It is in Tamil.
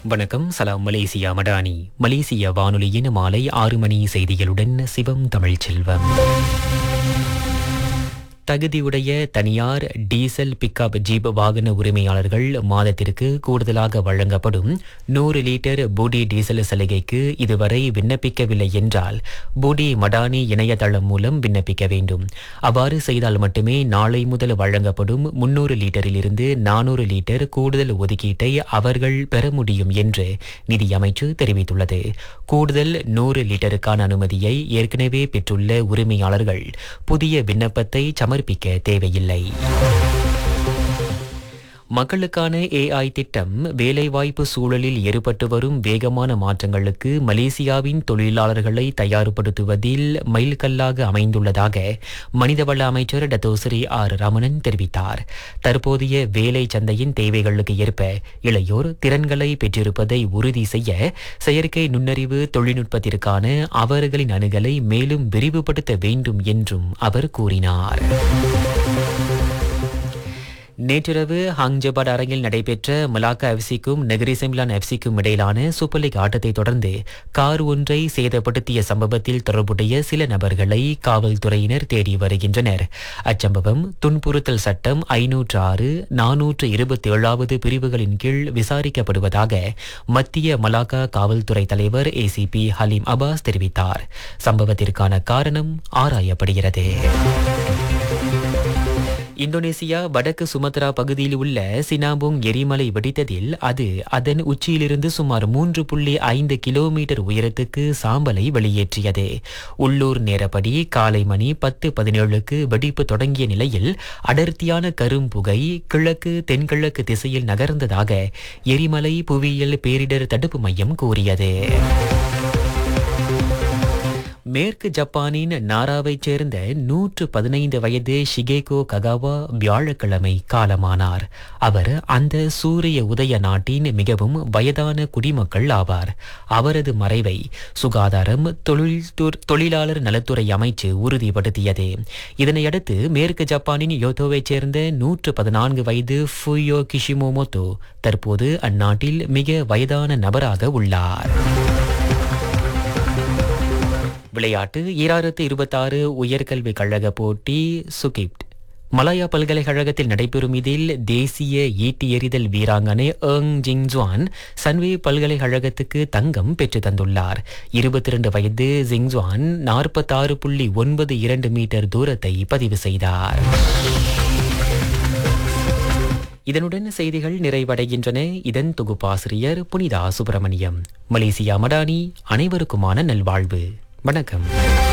வணக்கம் சலாம் மலேசியா மடானி மலேசிய வானொலியின் மாலை ஆறு மணி செய்திகளுடன் சிவம் தமிழ்ச்செல்வம் தகுதியுடைய தனியார் டீசல் பிக்கப் ஜீப் வாகன உரிமையாளர்கள் மாதத்திற்கு கூடுதலாக வழங்கப்படும் நூறு லிட்டர் பூடி டீசல் சலுகைக்கு இதுவரை விண்ணப்பிக்கவில்லை என்றால் பூடி மடானி இணையதளம் மூலம் விண்ணப்பிக்க வேண்டும் அவ்வாறு செய்தால் மட்டுமே நாளை முதல் வழங்கப்படும் முன்னூறு லிட்டரிலிருந்து நானூறு லிட்டர் கூடுதல் ஒதுக்கீட்டை அவர்கள் பெற முடியும் என்று நிதியமைச்சு தெரிவித்துள்ளது கூடுதல் நூறு லிட்டருக்கான அனுமதியை ஏற்கனவே பெற்றுள்ள உரிமையாளர்கள் புதிய விண்ணப்பத்தை சமர்ப்பிக்க தேவையில்லை மக்களுக்கான ஏஐ திட்டம் வேலைவாய்ப்பு சூழலில் ஏற்பட்டு வரும் வேகமான மாற்றங்களுக்கு மலேசியாவின் தொழிலாளர்களை தயார்படுத்துவதில் மைல்கல்லாக அமைந்துள்ளதாக மனிதவள அமைச்சர் டத்தோசரி ஆர் ரமணன் தெரிவித்தார் தற்போதைய வேலை சந்தையின் தேவைகளுக்கு ஏற்ப இளையோர் திறன்களை பெற்றிருப்பதை உறுதி செய்ய செயற்கை நுண்ணறிவு தொழில்நுட்பத்திற்கான அவர்களின் அணுகலை மேலும் விரிவுபடுத்த வேண்டும் என்றும் அவர் கூறினார் நேற்றிரவு ஹாங்ஜபாட் அரங்கில் நடைபெற்ற மலாக்கா எஃப்சிக்கும் நெகிரி செமிலான் எஃப்சிக்கும் இடையிலான சூப்பர் லீக் ஆட்டத்தை தொடர்ந்து கார் ஒன்றை சேதப்படுத்திய சம்பவத்தில் தொடர்புடைய சில நபர்களை காவல்துறையினர் தேடி வருகின்றனர் அச்சம்பவம் துன்புறுத்தல் சட்டம் ஐநூற்று ஆறு நானூற்று இருபத்தி ஏழாவது பிரிவுகளின் கீழ் விசாரிக்கப்படுவதாக மத்திய மலாக்கா காவல்துறை தலைவர் ஏசிபி ஹலீம் அபாஸ் தெரிவித்தார் சம்பவத்திற்கான காரணம் ஆராயப்படுகிறது இந்தோனேசியா வடக்கு சுமத்ரா பகுதியில் உள்ள சினாபோங் எரிமலை வெடித்ததில் அது அதன் உச்சியிலிருந்து சுமார் மூன்று புள்ளி ஐந்து கிலோமீட்டர் உயரத்துக்கு சாம்பலை வெளியேற்றியது உள்ளூர் நேரப்படி காலை மணி பத்து பதினேழுக்கு வெடிப்பு தொடங்கிய நிலையில் அடர்த்தியான கரும்புகை கிழக்கு தென்கிழக்கு திசையில் நகர்ந்ததாக எரிமலை புவியியல் பேரிடர் தடுப்பு மையம் கூறியது மேற்கு ஜப்பானின் நாராவைச் சேர்ந்த நூற்று பதினைந்து வயது ஷிகேகோ ககாவா வியாழக்கிழமை காலமானார் அவர் அந்த சூரிய உதய நாட்டின் மிகவும் வயதான குடிமக்கள் ஆவார் அவரது மறைவை சுகாதாரம் தொழில் தொழிலாளர் நலத்துறை அமைச்சு உறுதிப்படுத்தியது இதனையடுத்து மேற்கு ஜப்பானின் யோதோவைச் சேர்ந்த நூற்று பதினான்கு வயது ஃபுயோ கிஷிமோமோட்டோ தற்போது அந்நாட்டில் மிக வயதான நபராக உள்ளார் விளையாட்டு ஈராயிரத்து இருபத்தாறு உயர்கல்விக் கழக போட்டி சுகிப்ட் மலாயா பல்கலைக்கழகத்தில் நடைபெறும் இதில் தேசிய ஈட்டி எறிதல் வீராங்கனை ஏங் ஜிங்ஜுவான் சன்வே பல்கலைக்கழகத்துக்கு தங்கம் பெற்று தந்துள்ளார் இருபத்தி இரண்டு வயது ஜிங்ஜுவான் நாற்பத்தாறு புள்ளி ஒன்பது இரண்டு மீட்டர் தூரத்தை பதிவு செய்தார் இதனுடன் செய்திகள் நிறைவடைகின்றன இதன் தொகுப்பாசிரியர் புனிதா சுப்பிரமணியம் மலேசியா மடானி அனைவருக்குமான நல்வாழ்வு வணக்கம்